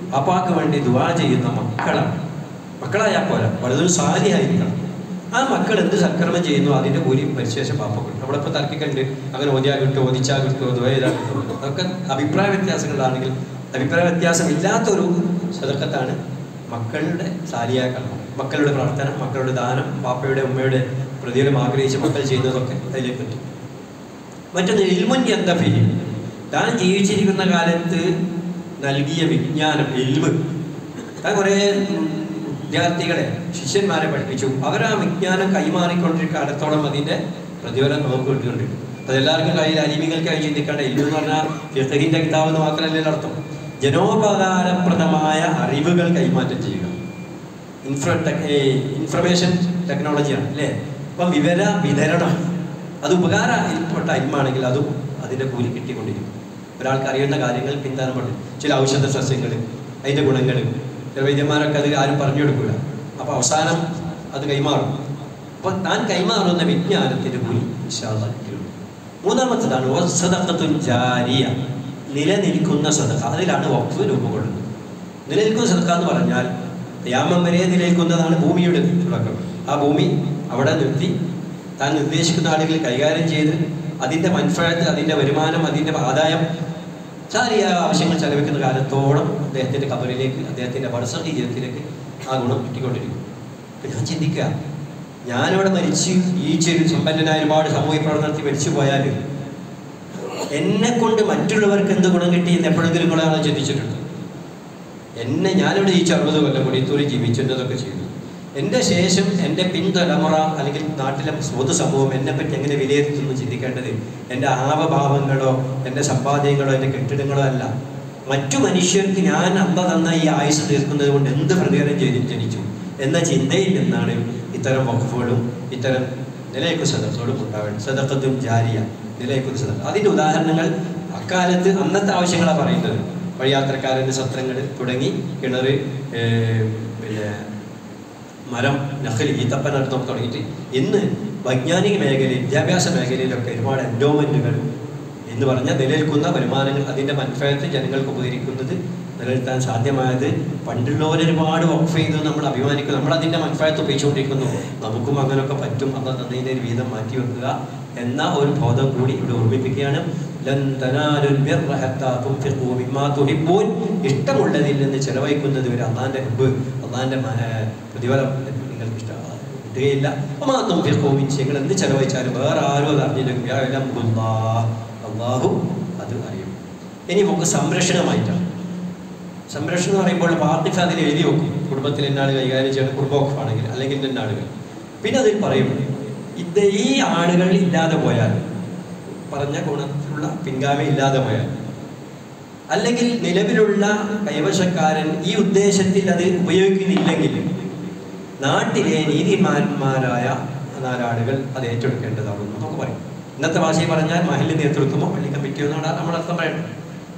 [SPEAKER 1] വാപ്പാക്ക് വേണ്ടി ദുവാ ചെയ്യുന്ന മക്കളാണ് മക്കളായാൽ പോരാ വളരെ സാരിയായിരിക്കണം ആ മക്കൾ എന്ത് സൽക്കർമ്മം ചെയ്യുന്നു അതിന്റെ കൂലി പരിശേഷം പാപ്പ കിട്ടും അവിടെ ഇപ്പോൾ തർക്കിക്കണ്ട് അങ്ങനെ ഓതിയാ കിട്ടുമോ ഒതിച്ചാ കിട്ടുമോ ദ്വയതാ കിട്ടുമോ അതൊക്കെ അഭിപ്രായ വ്യത്യാസങ്ങളാണെങ്കിൽ അഭിപ്രായ വ്യത്യാസം ഇല്ലാത്തൊരു സദക്കത്താണ് മക്കളുടെ സാരിയായ കർമ്മം മക്കളുടെ പ്രാർത്ഥന മക്കളുടെ ദാനം പാപ്പയുടെ ഉമ്മയുടെ പ്രതിഫലം ആഗ്രഹിച്ച് മക്കൾ ചെയ്യുന്നതൊക്കെ അതിലേക്ക് എത്തും മറ്റൊന്ന് ഇൽമുൻ യന്തഫി താൻ ജീവിച്ചിരിക്കുന്ന കാലത്ത് നൽകിയ വിജ്ഞാനം ഇൽമ് താൻ കുറേ വിദ്യാർത്ഥികളെ ശിഷ്യന്മാരെ പഠിപ്പിച്ചു അവർ ആ വിജ്ഞാനം കൈമാറിക്കൊണ്ടിരിക്കുക അടുത്തോളം അതിൻ്റെ പ്രതിഫലം നമുക്ക് കിട്ടിക്കൊണ്ടിരിക്കും അപ്പോൾ എല്ലാവർക്കും കയ്യിൽ അലിമികൾക്കായി ചിന്തിക്കേണ്ട ഇൽമു എന്ന് പറഞ്ഞാൽ ഫിഖഹിന്റെ കിതാബ് എന്ന് മാത്രമല്ലേ അർത്ഥം ജനോപകാരപ്രദമായ അറിവുകൾ കൈമാറ്റം ചെയ്യുക ഇൻഫ്ര ഇൻഫർമേഷൻ ടെക്നോളജിയാണ് അല്ലേ അപ്പം വിവര വിതരണം അത് ഉപകാരപ്പെട്ട അയിമാണെങ്കിൽ അതും അതിൻ്റെ കൂലി കിട്ടിക്കൊണ്ടിരിക്കും ഒരാൾക്ക് അറിയുന്ന കാര്യങ്ങൾ പിന്താനപ്പെട്ട് ചില ഔഷധ സസ്യങ്ങൾ അതിൻ്റെ ഗുണങ്ങൾ ചില വൈദ്യന്മാരൊക്കെ അത് ആരും പറഞ്ഞു കൊടുക്കില്ല അപ്പോൾ അവസാനം അത് കൈമാറും അപ്പോൾ താൻ കൈമാറുന്ന വിജ്ഞാനത്തിൻ്റെ കൂലി വിശാല കിട്ടിയുള്ളൂ മൂന്നാമത്തതാണ് വസദഖത്തുൻ ജാരിയ നിലനിൽക്കുന്ന സദഖ അതിലാണ് വഖഫ് രൂപം കൊള്ളുന്നത് നിലനിൽക്കുന്ന സദഖ എന്ന് പറഞ്ഞാൽ യാമം വരെ നിലനിൽക്കുന്നതാണ് ഭൂമിയുടെ തുടക്കം ആ ഭൂമി അവിടെ നിർത്തി താൻ നിർദ്ദേശിക്കുന്ന ആളുകൾ കൈകാര്യം ചെയ്ത് അതിൻ്റെ മൻഫഴത്ത് അതിൻ്റെ വരുമാനം അതിൻ്റെ ആദായം ചാരിയായ ആവശ്യങ്ങൾ ചെലവഴിക്കുന്ന കാലത്തോളം അദ്ദേഹത്തിൻ്റെ കബറിലേക്ക് അദ്ദേഹത്തിൻ്റെ വർഷം ജീവിതത്തിലേക്ക് ആ ഗുണം കിട്ടിക്കൊണ്ടിരിക്കും അപ്പം ഞാൻ ചിന്തിക്കുക ഞാനിവിടെ മരിച്ച് ഈ ചെറു സമ്പന്നനായ ഒരുപാട് സാമൂഹിക പ്രവർത്തനത്തിൽ മരിച്ചു പോയാൽ എന്നെ കൊണ്ട് മറ്റുള്ളവർക്ക് എന്ത് ഗുണം കിട്ടി എന്ന് എപ്പോഴെങ്കിലും നിങ്ങളാണ് ചിന്തിച്ചിട്ടുണ്ട് എന്നെ ഞാനിവിടെ ഈ അറുപത് കൊല്ലം കൊടിയത്തൂരിൽ ജീവിച്ചതൊക്കെ ചെയ്തു എൻ്റെ ശേഷം എൻ്റെ പിൻതലമുറ അല്ലെങ്കിൽ നാട്ടിലെ പൊതുസമൂഹം എന്നെപ്പറ്റി എങ്ങനെ വിലയിരുത്തുന്നു ചിന്തിക്കേണ്ടത് എൻ്റെ ആവഭാവങ്ങളോ എൻ്റെ സമ്പാദ്യങ്ങളോ എൻ്റെ കെട്ടിടങ്ങളോ അല്ല മറ്റു മനുഷ്യർക്ക് ഞാൻ അമ്മ തന്ന ഈ ആയുസ് തീർക്കുന്നത് കൊണ്ട് എന്ത് പ്രതികരണം ചെയ്ത് ജനിച്ചു എന്ന ചിന്തയിൽ നിന്നാണ് ഇത്തരം വഖഫുകളും ഇത്തരം നിലയ്ക്കു സദത്തുകളും ഉണ്ടാവേണ്ടത് സദക്കത്തും ജാരിയ നിലയ്ക്കു സദക്ക അതിൻ്റെ ഉദാഹരണങ്ങൾ അക്കാലത്ത് അന്നത്തെ ആവശ്യങ്ങളാണ് പറയുന്നത് വഴിയാത്രക്കാരൻ്റെ സത്രങ്ങൾ തുടങ്ങി കിണർ പിന്നെ മരം നഖൽ ഈത്തപ്പന അടുത്തൊക്കെ തുടങ്ങിയിട്ട് ഇന്ന് വൈജ്ഞാനിക മേഖലയിൽ വിദ്യാഭ്യാസ മേഖലയിലൊക്കെ ഒരുപാട് എൻഡോമെൻറ്റുകൾ എന്ന് പറഞ്ഞാൽ നിലനിൽക്കുന്ന വരുമാനങ്ങൾ അതിൻ്റെ മനഫയത്ത് ജനങ്ങൾക്ക് ഉപകരിക്കുന്നത് നിലനിർത്താൻ സാധ്യമായത് പണ്ടുള്ളവർ ഒരുപാട് വഖഫ് ചെയ്തു നമ്മൾ അഭിമാനിക്കുന്നു നമ്മൾ അതിൻ്റെ മനഫയത്ത് ഉപയോഗിച്ചുകൊണ്ടിരിക്കുന്നു നമുക്കും അങ്ങനെയൊക്കെ പറ്റും അന്ന് തന്നതിൻ്റെ ഒരു വീതം മാറ്റി വെക്കുക എന്ന ഒരു ബോധം കൂടി ഇവിടെ ഓർമ്മിപ്പിക്കുകയാണ് ലൻ തനാലുൽ ബിർറ ഹത്താ തുൻഫിഖൂ മിമ്മാ തുഹിബ്ബൂൻ ഇഷ്ടമുള്ളതിൽ നിന്ന് ചെലവഴിക്കുന്നത് വരെ അള്ളാന്റെ ഹബ്ബ് അള്ളാന്റെ പ്രതിഫലം നിങ്ങൾക്ക് ഇഷ്ടം കിട്ടുകയില്ല അമാ തുൻഫിഖൂ മിൻ നിങ്ങൾ എന്ത് ചെലവഴിച്ചാലും വേറെ ആരും അത് അറിഞ്ഞില്ലെങ്കിൽ അള്ളാഹു അത് അറിയും ഇനി നമുക്ക് സംരക്ഷണമായിട്ടാണ് സംരക്ഷണം എന്ന് പറയുമ്പോൾ പാർട്ടിഫ അതിൽ എഴുതി വെക്കും കുടുംബത്തിൽ എന്നാൾ കൈകാര്യം ചെയ്യണം കുടുംബമാണെങ്കിൽ അല്ലെങ്കിൽ എന്നാളുകൾ പിന്നെ അതിൽ പറയും ഇത് ഈ ആളുകൾ ഇല്ലാതെ പോയാൽ പറഞ്ഞ ഗുണത്തിലുള്ള പിൻഗാമി ഇല്ലാതെ പോയാൽ അല്ലെങ്കിൽ നിലവിലുള്ള കൈവശക്കാരൻ ഈ ഉദ്ദേശത്തിൽ അത് ഉപയോഗിക്കുന്നില്ലെങ്കിൽ നാട്ടിലെ നീതിമാന്മാരായ നാലാളുകൾ അത് ഏറ്റെടുക്കേണ്ടതാകുന്നു നമുക്ക് പറയും ഇന്നത്തെ ഭാഷയിൽ പറഞ്ഞാൽ മഹല്ല് നേതൃത്വമോ പള്ളി കമ്മിറ്റിയോ എന്നാണ് നമ്മൾ അർത്ഥം പറയുന്നത്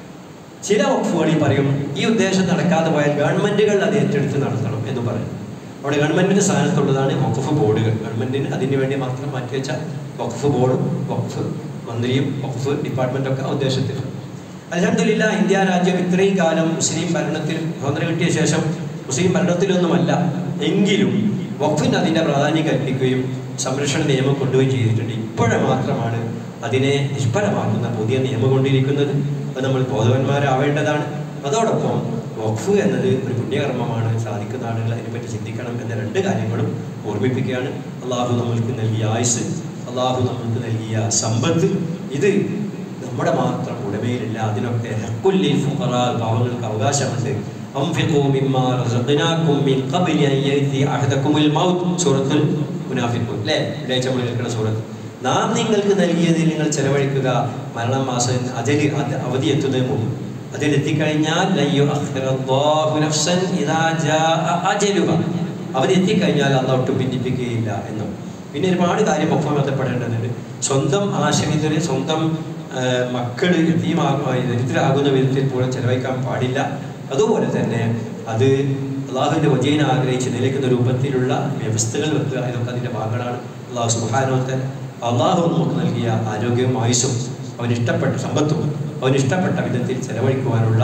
[SPEAKER 1] ചില വകുപ്പുകളിൽ പറയും ഈ ഉദ്ദേശം നടക്കാതെ പോയാൽ ഗവൺമെന്റുകൾ അത് ഏറ്റെടുത്ത് നടത്തണം എന്ന് പറയും അവിടെ ഗവൺമെന്റിന്റെ സ്ഥാനത്തുള്ളതാണ് വഖഫ് ബോർഡുകൾ ഗവൺമെന്റിന് അതിനു വേണ്ടി മാത്രം മാറ്റിവെച്ച വഖഫ് ബോർഡും വഖഫ് മന്ത്രിയും വഖഫ് ഡിപ്പാർട്ട്മെന്റൊക്കെ ആ ഉദ്ദേശത്തിൽ അലഹമില്ല ഇന്ത്യ രാജ്യം ഇത്രയും കാലം മുസ്ലിം ഭരണത്തിൽ സ്വാതന്ത്ര്യം കിട്ടിയ ശേഷം മുസ്ലിം ഭരണത്തിലൊന്നുമല്ല എങ്കിലും വഖഫിന് അതിൻ്റെ പ്രാധാന്യം കൽപ്പിക്കുകയും സംരക്ഷണ നിയമം കൊണ്ടുപോയി ചെയ്തിട്ടുണ്ട് ഇപ്പോഴെ മാത്രമാണ് അതിനെ നിഷ്ഫലമാക്കുന്ന പുതിയ നിയമം കൊണ്ടിരിക്കുന്നത് അത് നമ്മൾ ബോധവന്മാരാവേണ്ടതാണ് അതോടൊപ്പം വഖഫ് എന്നത് ഒരു പുണ്യകർമ്മമാണ് സാധിക്കുന്ന ആളുകൾ അതിനെപ്പറ്റി ചിന്തിക്കണം എന്ന രണ്ട് കാര്യങ്ങളും ഓർമ്മിപ്പിക്കുകയാണ് അള്ളാഹു നമ്മൾക്ക് നൽകിയ ആയുസ് അള്ളാഹു നമ്മൾക്ക് നൽകിയ സമ്പത്ത് ഇത് നമ്മുടെ മാത്രം ഉടമയിലില്ല അതിനൊക്കെ ഹക്കുല്ലിൽ ഫുഖറാ പാവങ്ങൾക്ക് അവകാശമുണ്ട് അംഫിഖൂ മിമ്മാ റസഖ്നാകും മിൻ ഖബ്ലി അൻ യഅതി അഹദകുമുൽ മൗത്ത് സൂറത്തുൽ മുനാഫിഖൂൻ അല്ലേ വെള്ളിയാഴ്ച നമ്മൾ കേൾക്കുന്ന സൂറത്ത് നാം നിങ്ങൾക്ക് നൽകിയതിൽ നിങ്ങൾ ചെലവഴിക്കുക മരണം മാസം അതിൽ അത് അവധി എത്തുന്നതിന് മുമ്പ് അതിലെത്തിക്കഴിഞ്ഞാൽ ലയ്യു അഖ്റല്ലാഹു നഫ്സൻ ഇദാ ജാഅ അജലുഹ അവധി എത്തിക്കഴിഞ്ഞാൽ അള്ളാഹ് ഒട്ടും ഭിന്നിപ്പിക്കുകയില്ല എന്നും പിന്നെ ഒരുപാട് കാര്യം ഒപ്പം ബന്ധപ്പെടേണ്ടതുണ്ട് സ്വന്തം ആശ്രിതര് സ്വന്തം മക്കൾ ദരിദ്രരാകുന്ന വിധത്തിൽ പോലും ചെലവഴിക്കാൻ പാടില്ല അതുപോലെ തന്നെ അത് അള്ളാഹുവിൻ്റെ വജീനെ ആഗ്രഹിച്ച് നിലയ്ക്കുന്ന രൂപത്തിലുള്ള വ്യവസ്ഥകൾ വെക്കുക ഇതൊക്കെ അതിൻ്റെ ഭാഗങ്ങളാണ് അള്ളാഹു സുഹാനോത്തൻ അള്ളാഹു നമുക്ക് നൽകിയ ആരോഗ്യവും ആയുസ്സും അവന് ഇഷ്ടപ്പെട്ട സമ്പത്തും അവന് ഇഷ്ടപ്പെട്ട വിധത്തിൽ ചെലവഴിക്കുവാനുള്ള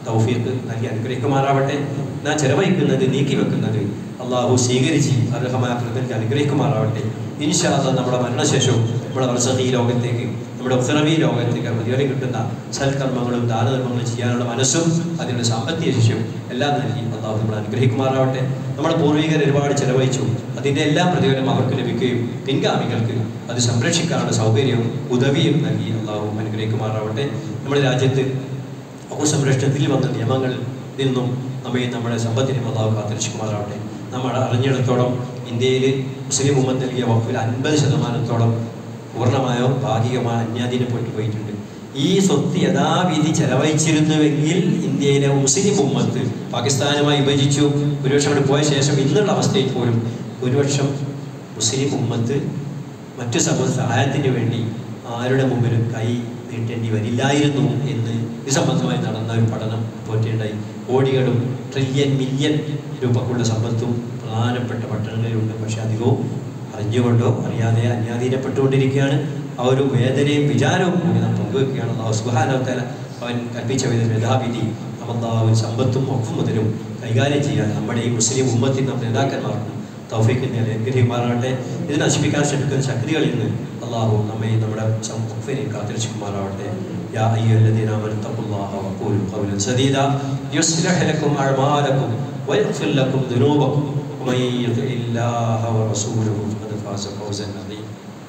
[SPEAKER 1] തൗഫീഖ് നൽകി അനുഗ്രഹിക്കുമാറാവട്ടെ നാം ചെലവഴിക്കുന്നത് നീക്കി വെക്കുന്നത് അള്ളാഹു സ്വീകരിച്ച് അർഹമായ പ്രതിനിധി അനുഗ്രഹിക്കുമാറാവട്ടെ ഇൻഷാല്ല നമ്മുടെ മരണശേഷവും നമ്മുടെ വർഷഹി ലോകത്തേക്ക് നമ്മുടെ ഉത്തരവി ലോകത്തേക്ക് പ്രതിഫലം കിട്ടുന്ന സൽക്കർമ്മങ്ങളും ദാനധർമ്മങ്ങളും ചെയ്യാനുള്ള മനസ്സും അതിനുള്ള സാമ്പത്തിക ശേഷിയും എല്ലാം നൽകി അള്ളാഹു നമ്മൾ അനുഗ്രഹിക്കുമാറാവട്ടെ നമ്മുടെ പൂർവികർ ഒരുപാട് ചെലവഴിച്ചു അതിൻ്റെ എല്ലാ പ്രതിഫലം അവർക്ക് ലഭിക്കുകയും പിൻഗാമികൾക്ക് അത് സംരക്ഷിക്കാനുള്ള സൗകര്യവും ഉദവിയും നൽകി അള്ളാഹു അനുഗ്രഹിക്കുമാറാവട്ടെ നമ്മുടെ രാജ്യത്ത് ഭൂസംരക്ഷണത്തിൽ വന്ന നിയമങ്ങളിൽ നിന്നും നമ്മെ നമ്മുടെ സമ്പത്തിനും അള്ളാഹു കാത്തിരക്ഷിക്കുമാറാവട്ടെ നമ്മൾ അറിഞ്ഞിടത്തോളം ഇന്ത്യയിൽ മുസ്ലിം ഉമ്മത്ത് നൽകിയ വകുപ്പിൽ അൻപത് ശതമാനത്തോളം പൂർണ്ണമായോ ഭാഗികമായോ അന്യാധീനപ്പെട്ടു പോയിട്ടുണ്ട് ഈ സ്വത്ത് യഥാവിധി ചെലവഴിച്ചിരുന്നുവെങ്കിൽ ഇന്ത്യയിലെ മുസ്ലിം ഉമ്മത്ത് പാകിസ്ഥാനുമായി വിഭജിച്ചു ഒരുപക്ഷം അവിടെ പോയ ശേഷം ഇന്നുള്ള അവസ്ഥയിൽ പോലും ഒരുപക്ഷം മുസ്ലിം ഉമ്മത്ത് മറ്റു സമൂഹ സഹായത്തിന് വേണ്ടി ആരുടെ മുമ്പിലും കൈ നീട്ടേണ്ടി വരില്ലായിരുന്നു എന്ന് ഇത് സംബന്ധമായി നടന്ന ഒരു പഠനം പോറ്റേണ്ടായി കോടികളും ട്രില്യൺ മില്യൺ രൂപക്കുള്ള സമ്പത്തും പ്രധാനപ്പെട്ട പട്ടണങ്ങളിലുണ്ട് പക്ഷെ അധികവും അറിഞ്ഞുകൊണ്ടോ അറിയാതെ അന്യാധീനപ്പെട്ടുകൊണ്ടിരിക്കുകയാണ് ആ ഒരു വേദനയും വിചാരവും കൂടി നാം പങ്കുവെക്കുകയാണ് അള്ളാഹു സുബാനവത്തല അവൻ കൽപ്പിച്ച വിധ മേധാവിധി അമല്ലാവൻ സമ്പത്തും ഒക്കും മുതലും കൈകാര്യം ചെയ്യാൻ നമ്മുടെ ഈ മുസ്ലിം ഉമ്മത്തിൽ നമ്മുടെ നേതാക്കന്മാർക്കും തൗഫീഖിനെ അനുഗ്രഹിക്കുമാറാകട്ടെ ഇത് നശിപ്പിക്കാൻ ശ്രമിക്കുന്ന ശക്തികളിൽ നിന്ന് അള്ളാഹു നമ്മെ നമ്മുടെ സമൂഹത്തിനെ കാത്തിരക്ഷിക്കുമാറാവട്ടെ يا أيها الذين آمنوا اتقوا الله وقولوا قولا سديدا يصلح لكم أعمالكم ويغفر لكم ذنوبكم ومن يطع الله ورسوله فقد فاز فوزا عظيما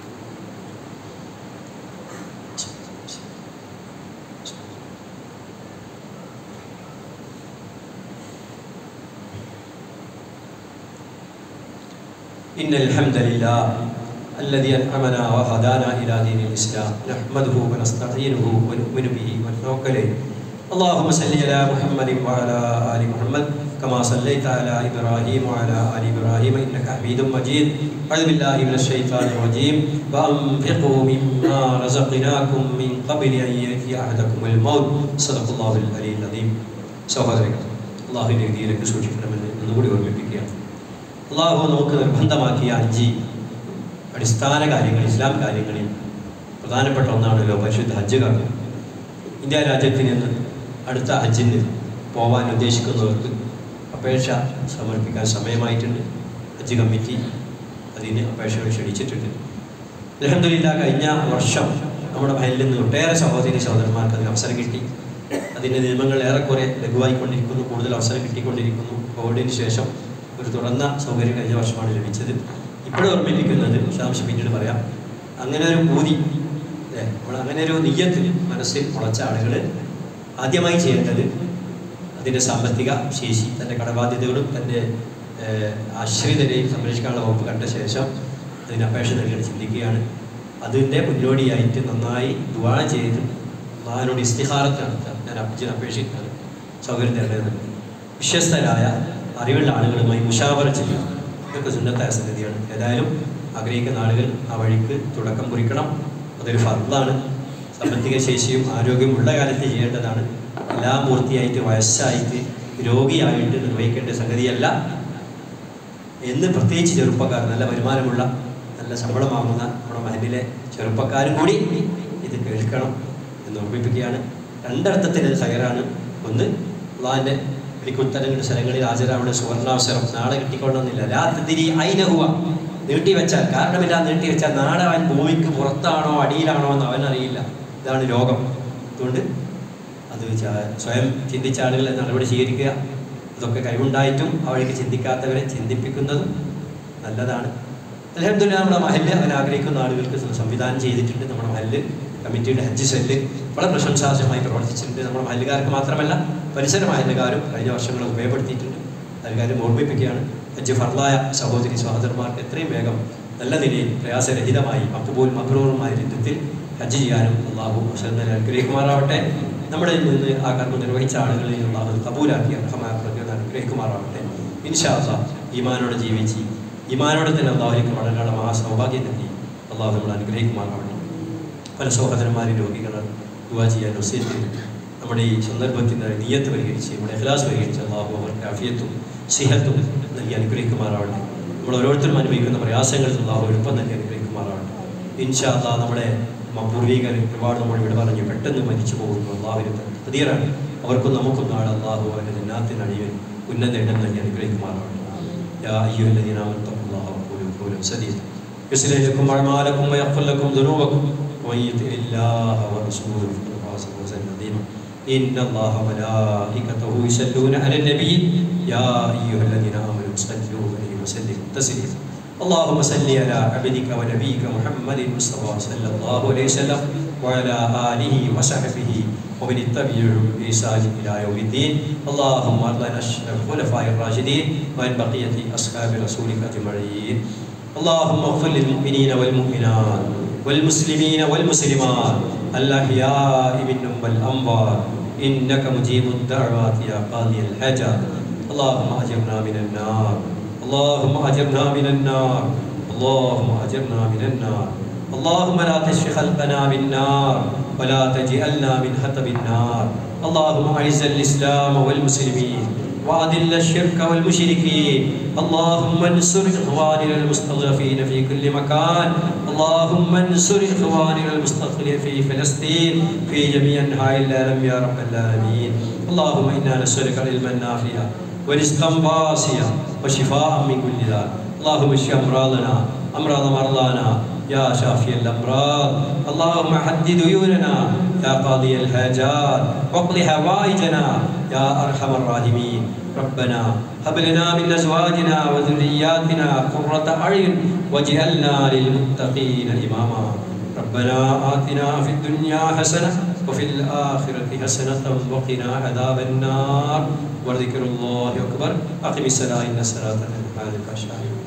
[SPEAKER 1] إن الحمد لله الذي أنعمنا وهدانا إلى دين الإسلام نحمده ونستعينه ونؤمن به ونتوكل عليه اللهم صل على محمد وعلى آل محمد كما صليت على إبراهيم وعلى آل إبراهيم إنك حميد مجيد أعوذ بالله من الشيطان الرجيم وأنفقوا مما رزقناكم من قبل أن يأتي أحدكم الموت صدق الله العلي العظيم സഹോദരങ്ങൾ അള്ളാഹുവിൻ്റെ രീതിയിലേക്ക് സൂക്ഷിക്കണമെന്ന് ഒന്നുകൂടി ഓർമ്മിപ്പിക്കുകയാണ് അള്ളാഹു നമുക്ക് നിർബന്ധമാക്കിയ അഞ്ച് അടിസ്ഥാന കാര്യങ്ങൾ ഇസ്ലാം കാര്യങ്ങളിൽ പ്രധാനപ്പെട്ട ഒന്നാണല്ലോ പരിശുദ്ധ ഹജ്ജ് കർമ്മം ഇന്ത്യ രാജ്യത്തിൽ നിന്ന് അടുത്ത ഹജ്ജിന് പോകാൻ ഉദ്ദേശിക്കുന്നവർക്ക് അപേക്ഷ സമർപ്പിക്കാൻ സമയമായിട്ടുണ്ട് ഹജ്ജ് കമ്മിറ്റി അതിന് അപേക്ഷകൾ ക്ഷണിച്ചിട്ടുണ്ട് അലഹമില്ല കഴിഞ്ഞ വർഷം നമ്മുടെ മഹലിൽ നിന്ന് ഒട്ടേറെ സഹോദരി സഹോദരന്മാർക്ക് അതിന് അവസരം കിട്ടി അതിൻ്റെ നിയമങ്ങൾ ഏറെക്കുറെ ലഘുവായിക്കൊണ്ടിരിക്കുന്നു കൂടുതൽ അവസരം കിട്ടിക്കൊണ്ടിരിക്കുന്നു കോവിഡിന് ശേഷം ഒരു തുറന്ന സൗകര്യം കഴിഞ്ഞ വർഷമാണ് ലഭിച്ചത് ഇപ്പോഴും ഓർമ്മിപ്പിക്കുന്നത് വിശദാംശം പിന്നീട് പറയാം അങ്ങനെ ഒരു പൂതി അല്ലേ നമ്മൾ അങ്ങനെ ഒരു നെയ്യത്ത് മനസ്സിൽ മുളച്ച ആളുകൾ ആദ്യമായി ചെയ്യേണ്ടത് അതിൻ്റെ സാമ്പത്തിക ശേഷി തൻ്റെ കടബാധ്യതകളും തൻ്റെ ഏഹ്, ആശ്രിതരെയും സംരക്ഷിക്കാനുള്ള വകുപ്പ് കണ്ട ശേഷം അതിന് അപേക്ഷ നൽകി ചിന്തിക്കുകയാണ് അതിൻ്റെ മുന്നോടിയായിട്ട് നന്നായി ദുവാ ചെയ്ത് അള്ളാഹിനോട് ഇസ്തിഹാറത്ത് നടത്തുക ഞാൻ അപ്പച്ചന് അപേക്ഷിക്കുകയാണ് സൗകര്യം തരേണ്ടത് വിശ്വസ്തരായ അറിവുള്ള ആളുകളുമായി മുഷാവറ ചെയ്യുക ഇതൊക്കെ സുന്നത്തായ സംഗതിയാണ് ഏതായാലും ആഗ്രഹിക്കുന്ന ആളുകൾ ആ വഴിക്ക് തുടക്കം കുറിക്കണം അതൊരു ഫർദാണ് സാമ്പത്തിക ശേഷിയും ആരോഗ്യവും ഉള്ള കാലത്ത് ചെയ്യേണ്ടതാണ് എല്ലാം പൂർത്തിയായിട്ട് വയസ്സായിട്ട് രോഗിയായിട്ട് നിർവഹിക്കേണ്ട സംഗതിയല്ല എന്ന് പ്രത്യേകിച്ച് ചെറുപ്പക്കാർ നല്ല വരുമാനമുള്ള നല്ല ശമ്പളം വാങ്ങുന്ന നമ്മുടെ മഹലിലെ ചെറുപ്പക്കാരും കൂടി ഇത് കേൾക്കണം എന്ന് ഓർമ്മിപ്പിക്കുകയാണ് രണ്ടർത്ഥത്തിൽ ഇത് ഹയറാണ് ഒന്ന് അള്ളാഹിൻ്റെ വെളിക്കുത്തരങ്ങളുടെ സ്ഥലങ്ങളിൽ ഹാജരാവുന്ന സുവർണാവസരം നാളെ കിട്ടിക്കൊള്ളണമെന്നില്ല രാത്രി അയിനഹുവ നീട്ടിവെച്ചാൽ കാരണമില്ലാതെ നീട്ടിവെച്ചാൽ നാളെ അവൻ ഭൂമിക്ക് പുറത്താണോ അടിയിലാണോ എന്ന് അവനറിയില്ല ഇതാണ് ലോകം അതുകൊണ്ട് അത് ച- സ്വയം ചിന്തിച്ച ആളുകൾ നടപടി സ്വീകരിക്കുക അതൊക്കെ കഴിവുണ്ടായിട്ടും അവർക്ക് ചിന്തിക്കാത്തവരെ ചിന്തിപ്പിക്കുന്നതും നല്ലതാണ് അലഹമില്ല നമ്മുടെ മഹല്ല് അവൻ ആഗ്രഹിക്കുന്ന ആളുകൾക്ക് സംവിധാനം ചെയ്തിട്ടുണ്ട് നമ്മുടെ മഹല്ല് കമ്മിറ്റിയുടെ ഹജ്ജ് സെല്ല് വളരെ പ്രശംസാർഹമായി പ്രവർത്തിച്ചിട്ടുണ്ട് നമ്മുടെ മഹല്ലുകാർക്ക് മാത്രമല്ല പരിസര മഹല്ലുകാരും കഴിഞ്ഞ വർഷങ്ങൾ ഉപയോഗപ്പെടുത്തിയിട്ടുണ്ട് അതുകാര്യം ഓർമ്മിപ്പിക്കുകയാണ് ഹജ്ജ് ഫർലായ സഹോദരി സഹോദരന്മാർക്ക് എത്രയും വേഗം നല്ല നിലയിൽ പ്രയാസരഹിതമായി മക്കബൂൽ മബ്രൂറുമായ രീതിയിൽ ഹജ്ജ് ചെയ്യാനും അള്ളാഹു അവസരം നൽകി അനുഗ്രഹിക്കുമാറാവട്ടെ നമ്മുടെ നിന്ന് ആ കർമ്മം നിർവഹിച്ച ആളുകളിൽ അള്ളാഹു കബൂലാക്കി അർഹമായ പ്രജ്ഞ അനുഗ്രഹിക്കുമാറാവട്ടെ ഇൻഷാ അള്ളാഹ് ഈമാനോടെ ജീവിച്ച് ഈമാനോടെ തന്നെ അള്ളാഹുലേക്ക് വളരാനുള്ള മഹാ സൗഭാഗ്യം നൽകി അള്ളാഹു നമ്മൾ അനുഗ്രഹിക്കുമാറാവട്ടെ പല സഹോദരന്മാരും രോഗികളാണ് ദുവാ ചെയ്യാൻ വസീയത്തിൽ നമ്മുടെ ഈ സന്ദർഭത്തിൻ്റെ നീയത്ത് പരിഹരിച്ച് നമ്മുടെ ഇഖ്ലാസ് പരിഹരിച്ച് അള്ളാഹു അവർക്ക് അഫിയത്തും സിഹത്തും നൽകി അനുഗ്രഹിക്കുമാറാവട്ടെ നമ്മൾ ഓരോരുത്തരും അനുഭവിക്കുന്ന പ്രയാസങ്ങളിൽ അള്ളാഹു എളുപ്പം നൽകി അനുഗ്രഹിക്കുമാറാവട്ടെ ഇൻഷാ അള്ളാഹ് നമ്മുടെ മ- പൂർവികർ ഒരുപാട് നമ്മൾ ഇവിടെ പറഞ്ഞു പെട്ടെന്ന് മരിച്ചു പോകുന്നു അള്ളാഹുവിന് പുതിയറാണ് അവർക്കും നമുക്കും നാളെ അള്ളാഹു അവൻ്റെ ജന്നാത്തിന് അഴിയൻ ഉന്നത ഇടം നൽകി അനുഗ്രഹിക്കുമാറാണ് يا أيها الذين آمنوا اتقوا الله وقولوا قولا سديدا يصلح لكم أعمالكم ويغفر لكم ذنوبكم ومن يطع الله ورسوله فقد فاز فوزا عظيما إن الله وملائكته يصلون على النبي يا أيها الذين آمنوا صلوا عليه وسلموا تسليما اللهم صل على عبدك ونبيك محمد المصطفى صلى الله عليه وسلم وعلى آله وصحبه ومن اتبعهم بإحسان إلى يوم الدين اللهم ارض عن الخلفاء الراشدين وعن بقية أصحاب رسولك أجمعين اللهم اغفر للمؤمنين والمؤمنات والمسلمين والمسلمات الأحياء منهم والأموات إنك مجيب الدعوات يا قاضي الحاجات اللهم أجرنا من النار اللهم أجرنا من النار اللهم أجرنا من النار اللهم لا تشف خلقنا بالنار ولا تجعلنا من حطب النار اللهم أعز الإسلام والمسلمين وأذل الشرك والمشركين اللهم انصر إخواننا المستضعفين في كل مكان اللهم انصر إخواننا المستضعفين في فلسطين في جميع أنحاء العالم يا رب العالمين اللهم إنا نسألك علما نافعا ورزقا واسعا وشفاء من كل داء اللهم اشف أمراضنا أمراض مرضانا يا شافي الأمراض اللهم حد ديوننا يا قاضي الحاجات واقض حوائجنا يا أرحم الراحمين ربنا هب لنا من أزواجنا وذرياتنا قرة أعين واجعلنا للمتقين إماما ربنا آتنا في الدنيا حسنة وفي الآخرة حسنة وقنا عذاب النار وذكر الله أكبر أقم الصلاة إن الصلاة تنهى عن الفحشاء